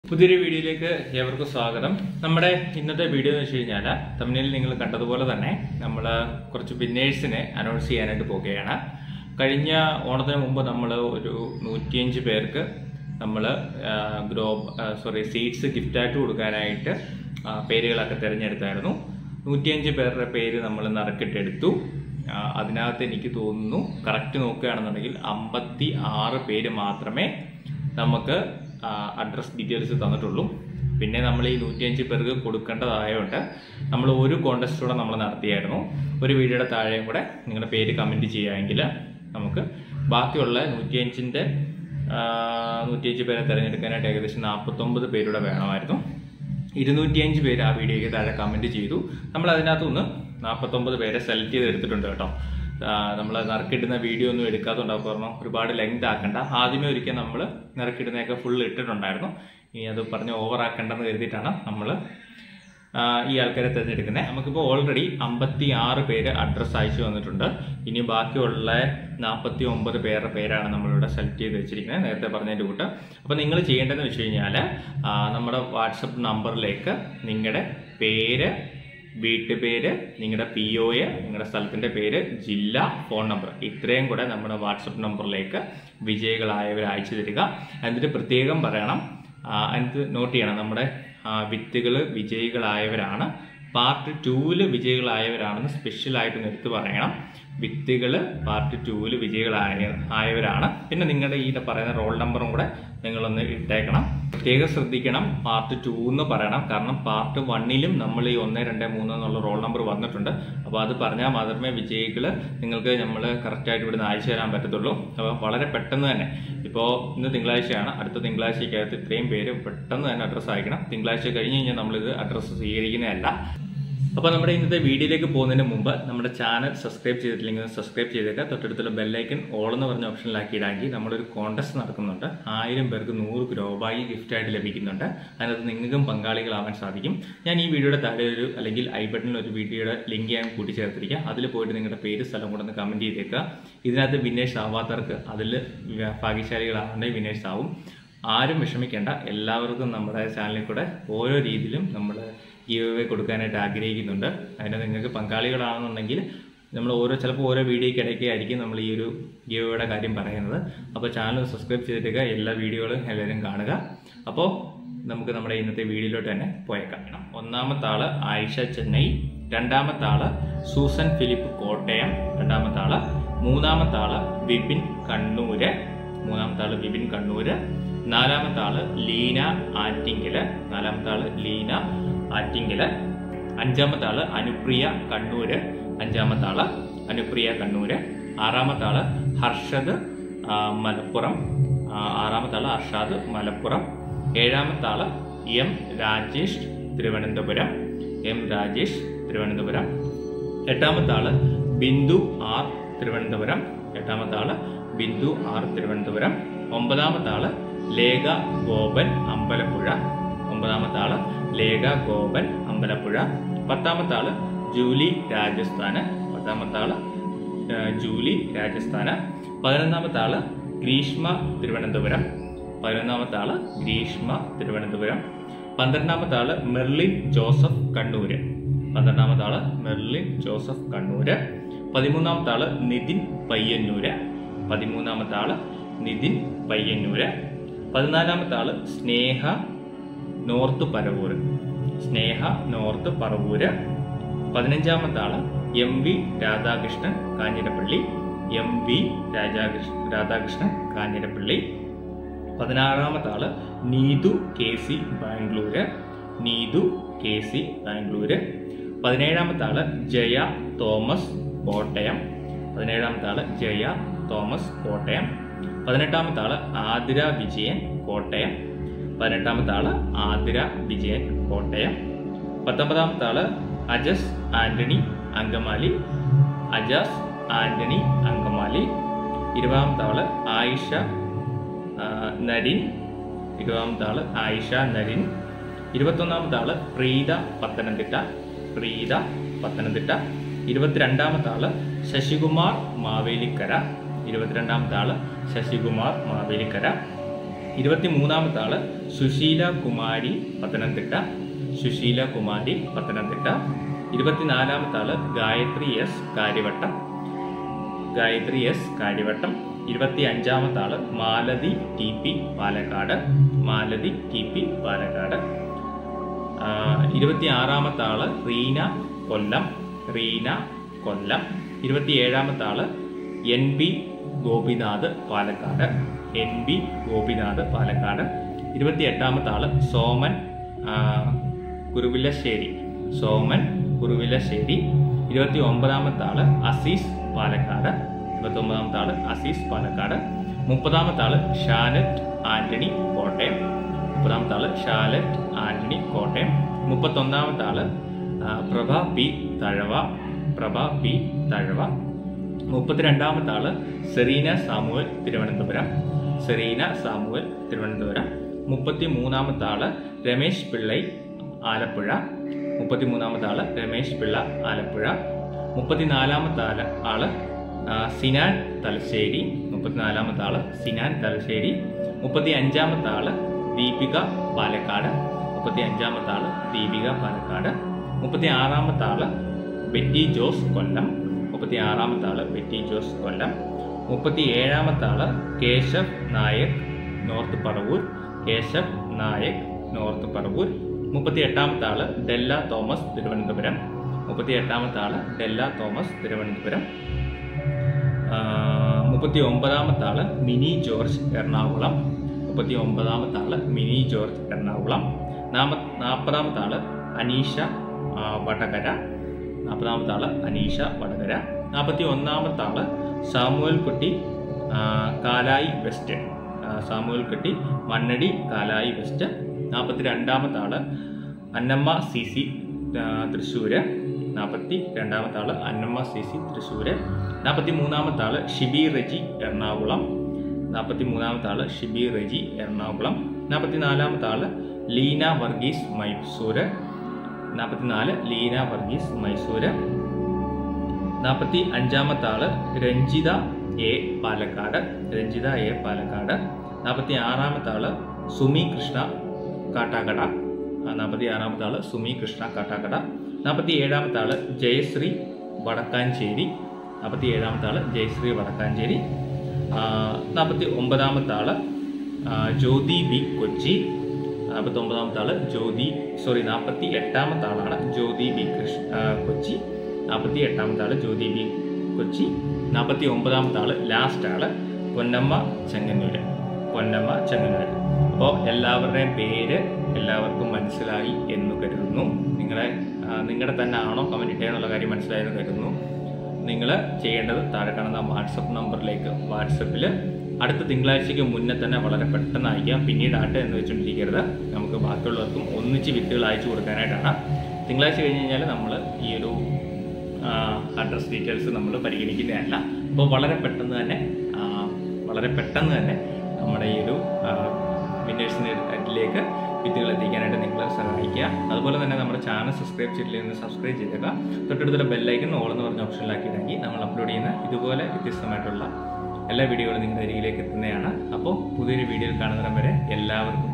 പുതിയൊരു വീഡിയോയിലേക്ക് ഏവർക്കും സ്വാഗതം നമ്മുടെ ഇന്നത്തെ വീഡിയോ എന്ന് വെച്ച് കഴിഞ്ഞാൽ തമിഴിൽ നിങ്ങൾ കണ്ടതുപോലെ തന്നെ നമ്മൾ കുറച്ച് വിന്നേഴ്സിനെ അനൗൺസ് ചെയ്യാനായിട്ട് പോവുകയാണ് കഴിഞ്ഞ ഓണത്തിന് മുമ്പ് നമ്മൾ ഒരു നൂറ്റിയഞ്ച് പേർക്ക് നമ്മൾ ഗ്രോ സോറി സീഡ്സ് ഗിഫ്റ്റായിട്ട് കൊടുക്കാനായിട്ട് ആ, പേരുകളൊക്കെ തിരഞ്ഞെടുത്തായിരുന്നു നൂറ്റിയഞ്ച് പേരുടെ പേര് നമ്മൾ നറുക്കിട്ടെടുത്തു ആ, അതിനകത്ത് എനിക്ക് തോന്നുന്നു കറക്റ്റ് നോക്കുകയാണെന്നുണ്ടെങ്കിൽ അമ്പത്തി ആറ് പേര് മാത്രമേ നമുക്ക് അഡ്രസ് ഡീറ്റെയിൽസ് തന്നിട്ടുള്ളൂ പിന്നെ നമ്മൾ ഈ നൂറ്റിയഞ്ച് പേർക്ക് കൊടുക്കേണ്ടതായതുകൊണ്ട് നമ്മൾ ഒരു കോൺടെസ്റ്റൂടെ നമ്മൾ നടത്തിയായിരുന്നു ഒരു വീഡിയോയുടെ താഴെയും കൂടെ നിങ്ങളുടെ പേര് കമൻറ്റ് ചെയ്യുകയെങ്കിൽ നമുക്ക് ബാക്കിയുള്ള നൂറ്റിയഞ്ചിൻ്റെ നൂറ്റിയഞ്ച് പേരെ തിരഞ്ഞെടുക്കാനായിട്ട് ഏകദേശം നാൽപ്പത്തൊമ്പത് പേരുടെ വേണമായിരുന്നു ഇരുന്നൂറ്റിയഞ്ച് പേര് ആ വീഡിയോയ്ക്ക് താഴെ കമൻറ്റ് ചെയ്തു നമ്മൾ അതിനകത്ത് നിന്ന് നാൽപ്പത്തൊമ്പത് പേരെ സെലക്ട് ചെയ്ത് എടുത്തിട്ടുണ്ട് കേട്ടോ നമ്മൾ നറുക്കിടുന്ന വീഡിയോ ഒന്നും എടുക്കാത്തതുണ്ടാവും കാരണം ഒരുപാട് ലെങ്ത് ആക്കണ്ട ആദ്യമേ ഒരിക്കൽ നമ്മൾ നറുക്കിടുന്നതൊക്കെ ഫുൾ ഇട്ടിട്ടുണ്ടായിരുന്നു ഇനി അത് പറഞ്ഞ് ഓവർ ആക്കണ്ടെന്ന് കരുതിയിട്ടാണ് നമ്മൾ ഈ ആൾക്കാരെ തിരഞ്ഞെടുക്കുന്നത് നമുക്കിപ്പോൾ ഓൾറെഡി അമ്പത്തി ആറ് പേര് അഡ്രസ്സ് അയച്ചു വന്നിട്ടുണ്ട് ഇനി ബാക്കിയുള്ള നാൽപ്പത്തി ഒമ്പത് പേരുടെ പേരാണ് നമ്മളിവിടെ സെലക്ട് ചെയ്ത് വെച്ചിരിക്കുന്നത് നേരത്തെ പറഞ്ഞതിൻ്റെ കൂട്ട് അപ്പോൾ നിങ്ങൾ ചെയ്യേണ്ടതെന്ന് വെച്ച് കഴിഞ്ഞാൽ നമ്മുടെ വാട്സപ്പ് നമ്പറിലേക്ക് നിങ്ങളുടെ പേര് വീട്ടുപേര് നിങ്ങളുടെ പി ഒയെ നിങ്ങളുടെ സ്ഥലത്തിൻ്റെ പേര് ജില്ല ഫോൺ നമ്പർ ഇത്രയും കൂടെ നമ്മുടെ വാട്സപ്പ് നമ്പറിലേക്ക് വിജയികളായവർ അയച്ചു തരിക എന്നിട്ട് പ്രത്യേകം പറയണം ആ, അതിനകത്ത് നോട്ട് ചെയ്യണം നമ്മുടെ വിത്തുകൾ വിജയികളായവരാണ് പാർട്ട് ടൂവിൽ വിജയികളായവരാണെന്ന് സ്പെഷ്യലായിട്ട് എടുത്ത് പറയണം വിത്തുകൾ പാർട്ട് ടൂവിൽ വിജയികളായ ആയവരാണ് പിന്നെ നിങ്ങളുടെ ഈ പറയുന്ന റോൾ നമ്പറും കൂടെ നിങ്ങളൊന്ന് ഇട്ടേക്കണം പ്രത്യേകം ശ്രദ്ധിക്കണം പാർട്ട് ടു എന്ന് പറയണം കാരണം പാർട്ട് വണ്ണിലും നമ്മൾ ഈ ഒന്ന് രണ്ട് മൂന്ന് എന്നുള്ള റോൾ നമ്പർ വന്നിട്ടുണ്ട് അപ്പോൾ അത് പറഞ്ഞാൽ മാത്രമേ വിജയികൾ നിങ്ങൾക്ക് നമ്മൾ കറക്റ്റായിട്ട് ഇവിടുന്ന് അയച്ചു തരാൻ പറ്റത്തുള്ളൂ അപ്പോൾ വളരെ പെട്ടെന്ന് തന്നെ ഇപ്പോൾ ഇന്ന് തിങ്കളാഴ്ചയാണ് അടുത്ത തിങ്കളാഴ്ചക്കകത്ത് ഇത്രയും പേര് പെട്ടെന്ന് തന്നെ അഡ്രസ്സ് അയക്കണം തിങ്കളാഴ്ച കഴിഞ്ഞ് കഴിഞ്ഞാൽ നമ്മളിത് അഡ്രസ്സ് സ്വീകരിക്കുന്നതല്ല അപ്പോൾ നമ്മുടെ ഇന്നത്തെ വീഡിയോയിലേക്ക് പോകുന്നതിന് മുമ്പ് നമ്മുടെ ചാനൽ സബ്സ്ക്രൈബ് ചെയ്തിട്ടില്ലെങ്കിൽ സബ്സ്ക്രൈബ് ചെയ്തേക്കുക തൊട്ടടുത്തുള്ള ബെല്ലൈക്കൻ ഓൾ എന്ന് പറഞ്ഞ ഓപ്ഷനിലാക്കി ഇടാമെങ്കിൽ നമ്മളൊരു കോൺടെസ്റ്റ് നടക്കുന്നുണ്ട് ആയിരം പേർക്ക് നൂറ് ഗ്രോ ബാഗ് ഗിഫ്റ്റായിട്ട് ലഭിക്കുന്നുണ്ട് അതിനകത്ത് നിങ്ങൾക്കും പങ്കാളികളാവാൻ സാധിക്കും ഞാൻ ഈ വീഡിയോയുടെ താഴെ ഒരു അല്ലെങ്കിൽ ഐ ബട്ടണിൽ ഒരു വീഡിയോയുടെ ലിങ്ക് ഞാൻ കൂട്ടിച്ചേർത്തിരിക്കുക അതിൽ പോയിട്ട് നിങ്ങളുടെ പേര് സ്ഥലം കൂടെ ഒന്ന് കമൻറ്റ് ചെയ്തേക്കുക ഇതിനകത്ത് വിന്നേഴ്സ് ആവാത്തവർക്ക് അതിൽ ഭാഗ്യശാലികളാവുണ്ടെങ്കിൽ വിന്നേഴ്സ് ആവും ആരും വിഷമിക്കേണ്ട എല്ലാവർക്കും നമ്മുടെ ചാനലിൽ കൂടെ ഓരോ രീതിയിലും നമ്മൾ ഗീവ് കൊടുക്കാനായിട്ട് ആഗ്രഹിക്കുന്നുണ്ട് അതിന് നിങ്ങൾക്ക് പങ്കാളികളാണെന്നുണ്ടെങ്കിൽ നമ്മൾ ഓരോ ചിലപ്പോൾ ഓരോ വീഡിയോയ്ക്ക് ഇടയ്ക്ക് ആയിരിക്കും നമ്മൾ ഈ ഒരു ഗീവയുടെ കാര്യം പറയുന്നത് അപ്പോൾ ചാനൽ സബ്സ്ക്രൈബ് ചെയ്തിട്ട് എല്ലാ വീഡിയോകളും എല്ലാവരും കാണുക അപ്പോൾ നമുക്ക് നമ്മുടെ ഇന്നത്തെ വീഡിയോയിലോട്ട് തന്നെ പോയേക്കാം ഒന്നാമത്തെ ആള് ആയിഷ ചെന്നൈ രണ്ടാമത്തെ ആള് സൂസൻ ഫിലിപ്പ് കോട്ടയം രണ്ടാമത്തെ ആള് മൂന്നാമത്തെ ആള് വിപിൻ കണ്ണൂര് മൂന്നാമത്തെ ആള് വിപിൻ കണ്ണൂര് നാലാമത്തെ ആള് ലീന ആറ്റിങ്കല് നാലാമത്തെ ആള് ലീന ആറ്റിങ്കല് അഞ്ചാമത്തെ ആള് അനുപ്രിയ കണ്ണൂര് അഞ്ചാമത്തെ ആള് അനുപ്രിയ കണ്ണൂര് ആറാമത്തെ ആള് ഹർഷദ് ആ, മലപ്പുറം ആ, ആറാമത്തെ ആള് അർഷാദ് മലപ്പുറം ഏഴാമത്തെ ആള് എം രാജേഷ് തിരുവനന്തപുരം എം രാജേഷ് തിരുവനന്തപുരം എട്ടാമത്തെ ആള് ബിന്ദു ആർ തിരുവനന്തപുരം എട്ടാമത്തെ ആള് ബിന്ദു ആർ തിരുവനന്തപുരം ഒമ്പതാമത്തെ ആള് ലേഖ ഗോപൻ അമ്പലപ്പുഴ ഒമ്പതാമത്തെ ആള് ലേഖ ഗോപൻ അമ്പലപ്പുഴ പത്താമത്തെ ആള് ജൂലി രാജസ്ഥാന് പത്താമത്തെ ആള് ആ, ജൂലി രാജസ്ഥാന് പതിനൊന്നാമത്തെ ആള് ഗ്രീഷ്മ തിരുവനന്തപുരം പതിനൊന്നാമത്തെ ആള് ഗ്രീഷ്മ തിരുവനന്തപുരം പന്ത്രണ്ടാമത്തെ ആള് മെർലിൻ ജോസഫ് കണ്ണൂര് പന്ത്രണ്ടാമത്തെ ആള് മെർലിൻ ജോസഫ് കണ്ണൂര് പതിമൂന്നാമത്തെ ആള് നിതിൻ പയ്യന്നൂര് പതിമൂന്നാമത്തെ ആള് നിതിൻ പയ്യന്നൂര് പതിനാലാമത്തെ ആള് സ്നേഹ നോർത്ത് പരവൂര് സ്നേഹ നോർത്ത് പറവൂര് പതിനഞ്ചാമത്തെ ആള് M V Radhakrishnan Kanjirappally M V Rajakrishnan Radhakrishnan Kanjirappally പതിനാറാമത്തെ ആള് Neethu K C Bangalore Neethu K C Bangalore പതിനേഴാമത്തെ ആള് ജയ തോമസ് കോട്ടയം പതിനേഴാമത്തെ ആള് ജയ തോമസ് കോട്ടയം പതിനെട്ടാമത്തെ ആള് ആതിര വിജയൻ കോട്ടയം പതിനെട്ടാമത്തെ ആള് ആതിര വിജയൻ കോട്ടയം പത്തൊമ്പതാമത്തെ ആള് അജസ് ആന്റണി അങ്കമാലി അജാസ് ആന്റണി അങ്കമാലി ഇരുപതാമത്തെ ആള് ആയിഷ ആ, നരിൻ ഇരുപതാമത്തെ ആള് ആയിഷ നരിൻ ഇരുപത്തൊന്നാമത്തെ ആള് പ്രീത പത്തനംതിട്ട പ്രീത പത്തനംതിട്ട ഇരുപത്തിരണ്ടാമത്തെ ആള് ശശികുമാർ മാവേലിക്കര ഇരുപത്തിരണ്ടാമത്തെ ആള് ശശികുമാർ മാവേലിക്കര ഇരുപത്തി മൂന്നാമത്തെ ആള് സുശീല കുമാരി പത്തനംതിട്ട സുശീല കുമാരി പത്തനംതിട്ട ഇരുപത്തിനാലാമത്തെ ആള് ഗായത്രി എസ് കാര്യവട്ടം ഗായത്രി എസ് കാര്യവട്ടം ഇരുപത്തി അഞ്ചാമത്തെ ആള് Malathi T P Palakkad Malathi T P Palakkad ഇരുപത്തി ആറാമത്തെ ആള് റീന കൊല്ലം റീന കൊല്ലം ഇരുപത്തി ഏഴാമത്തെ ആള് N B Gopinath Palakkad N B Gopinath Palakkad ഇരുപത്തി എട്ടാമത്തെ ആള് സോമൻ ആ, കുറുവിലശ്ശേരി സോമൻ കുറുവിലശ്ശേരി ഇരുപത്തി ഒമ്പതാമത്തെ ആള് അസീസ് പാലക്കാട് ഇരുപത്തി ഒമ്പതാമത്തെ ആള് അസീസ് പാലക്കാട് മുപ്പതാമത്തെ ആള് ഷാനറ്റ് ആന്റണി കോട്ടയം മുപ്പതാമത്തെ ആള് ഷാലറ്റ് ആന്റണി കോട്ടയം മുപ്പത്തൊന്നാമത്തെ ആള് ആ, പ്രഭ പി തഴവ പ്രഭ പി തഴവ മുപ്പത്തിരണ്ടാമത്തെ ആള് സെറീന സാമുവൽ തിരുവനന്തപുരം സെറീന സാമുവൽ തിരുവനന്തപുരം മുപ്പത്തി മൂന്നാമത്തെ ആള് രമേശ് പിള്ളൈ ആലപ്പുഴ മുപ്പത്തി മൂന്നാമത്തെ ആള് രമേശ് പിള്ള ആലപ്പുഴ മുപ്പത്തിനാലാമത്തെ ആള് ആള് ആ, സിനാൻ തലശ്ശേരി മുപ്പത്തിനാലാമത്തെ ആള് സിനാൻ തലശ്ശേരി മുപ്പത്തി അഞ്ചാമത്തെ ആള് ദീപിക പാലക്കാട് മുപ്പത്തി അഞ്ചാമത്തെ ആള് ദീപിക പാലക്കാട് മുപ്പത്തി ആറാമത്തെ ആള് ബെറ്റി ജോസ് കൊല്ലം മുപ്പത്തി ആറാമത്തെ ആള് ബെറ്റി ജോസ് കൊല്ലം മുപ്പത്തി ഏഴാമത്തെ ആള് കേശവ് നായക് നോർത്ത് പറവൂർ കേശവ് നായക് നോർത്ത് പറവൂർ മുപ്പത്തി എട്ടാമത്തെ ആള് ഡെല്ല തോമസ് തിരുവനന്തപുരം മുപ്പത്തി എട്ടാമത്തെ ആള് ഡെല്ല തോമസ് തിരുവനന്തപുരം മുപ്പത്തി ഒമ്പതാമത്തെ ആള് മിനി ജോർജ് എറണാകുളം മുപ്പത്തി ഒമ്പതാമത്തെ ആള് മിനി ജോർജ് എറണാകുളം നാമ നാൽപ്പതാമത്തെ ആള് അനീഷ ആ, വടകര നാൽപ്പതാമത്തെ ആള് അനീഷ വടകര നാൽപ്പത്തി ഒന്നാമത്തെ ആള് സാമുവൽ കുട്ടി ആ, കാലായി വെസ്റ്റ് ആ, സാമുവൽ കുട്ടി മണ്ണടി കാലായി വെസ്റ്റ് നാൽപ്പത്തി രണ്ടാമത്തെ ആള് അന്നമ്മ സി സി തൃശ്ശൂര് നാൽപ്പത്തി രണ്ടാമത്തെ ആള് അന്നമ്മ സി സി തൃശ്ശൂര് നാൽപ്പത്തി മൂന്നാമത്തെ ആള് ഷിബി റെജി എറണാകുളം നാൽപ്പത്തി മൂന്നാമത്തെ ആള് ഷിബി റെജി എറണാകുളം നാൽപ്പത്തി നാലാമത്തെ ആള് ലീന വർഗീസ് മൈസൂര് നാൽപ്പത്തിനാല് ലീന വർഗീസ് മൈസൂര് നാൽപ്പത്തി അഞ്ചാമത്തെ ആള് രഞ്ജിത എ പാലക്കാട് രഞ്ജിത എ പാലക്കാട് നാൽപ്പത്തി ആറാമത്തെ ആള് സുമി കൃഷ്ണ കാട്ടാക്കട നാൽപ്പത്തി ആറാമത്തെ ആള് സുമി കൃഷ്ണ കാട്ടാക്കട നാൽപ്പത്തി ഏഴാമത്തെ ആള് ജയശ്രീ വടക്കാഞ്ചേരി നാൽപ്പത്തി ഏഴാമത്തെ ആള് ജയശ്രീ വടക്കാഞ്ചേരി നാൽപ്പത്തി ഒമ്പതാമത്തെ ആള് ആ, ജ്യോതി ബി കൊച്ചി നാൽപ്പത്തി ഒമ്പതാമത്തെ ആള് ജ്യോതി സോറി നാൽപ്പത്തി എട്ടാമത്തെ ആളാണ് ജ്യോതി ബി കൃഷ്ണ ആ, കൊച്ചി നാൽപ്പത്തി എട്ടാമത്തെ ആള് ജ്യോതി ബി കൊച്ചി നാൽപ്പത്തി ഒമ്പതാമത്തെ ആള് ലാസ്റ്റ് ആള് പൊന്നമ്മ ചെങ്ങന്നൂര് പൊന്നമ്മ ചെങ്ങന്നൂര് അപ്പോൾ എല്ലാവരുടെയും പേര് എല്ലാവർക്കും മനസ്സിലായി എന്ന് കരുതുന്നു നിങ്ങളെ ആ, നിങ്ങളുടെ തന്നെ ആണോ കമൻറ്റ് ഇട്ടേന്നുള്ള കാര്യം മനസ്സിലായെന്ന് കരുതുന്നു നിങ്ങൾ ചെയ്യേണ്ടത് താഴെ കാണുന്ന വാട്സപ്പ് നമ്പറിലേക്ക് വാട്സപ്പിൽ അടുത്ത തിങ്കളാഴ്ചയ്ക്ക് മുന്നേ തന്നെ വളരെ പെട്ടെന്ന് അയക്കാം പിന്നീട് ആട്ടെ എന്ന് വെച്ചുകൊണ്ടിരിക്കരുത് നമുക്ക് ബാക്കിയുള്ളവർക്കും ഒന്നിച്ച് വിത്തുകൾ അയച്ചു കൊടുക്കാനായിട്ടാണ് തിങ്കളാഴ്ച കഴിഞ്ഞ് കഴിഞ്ഞാൽ നമ്മൾ ഈ ഒരു അഡ്രസ് ഡീറ്റെയിൽസ് നമ്മൾ പരിഗണിക്കുന്നതല്ല അപ്പോൾ വളരെ പെട്ടെന്ന് തന്നെ ആ, വളരെ പെട്ടെന്ന് തന്നെ നമ്മുടെ ഈ ഒരു വിന്നേഴ്സിൻ്റെ അറ്റിലേക്ക് വിത്തുകൾ എത്തിക്കാനായിട്ട് നിങ്ങളെ സഹായിക്കുക അതുപോലെ തന്നെ നമ്മുടെ ചാനൽ സബ്സ്ക്രൈബ് ചെയ്തില്ലെങ്കിൽ സബ്സ്ക്രൈബ് ചെയ്തേക്കുക തൊട്ടടുത്തുള്ള ബെല്ലൈക്കൺ ഓൾ എന്ന് പറഞ്ഞ ഓപ്ഷനിലാക്കിയിട്ടെങ്കിൽ നമ്മൾ അപ്ലോഡ് ചെയ്യുന്ന ഇതുപോലെ വ്യത്യസ്തമായിട്ടുള്ള എല്ലാ വീഡിയോകളും നിങ്ങളുടെ അരികിലേക്ക് എത്തുന്നതാണ് അപ്പോൾ പുതിയൊരു വീഡിയോയിൽ കാണുന്നതിനും വരെ എല്ലാവർക്കും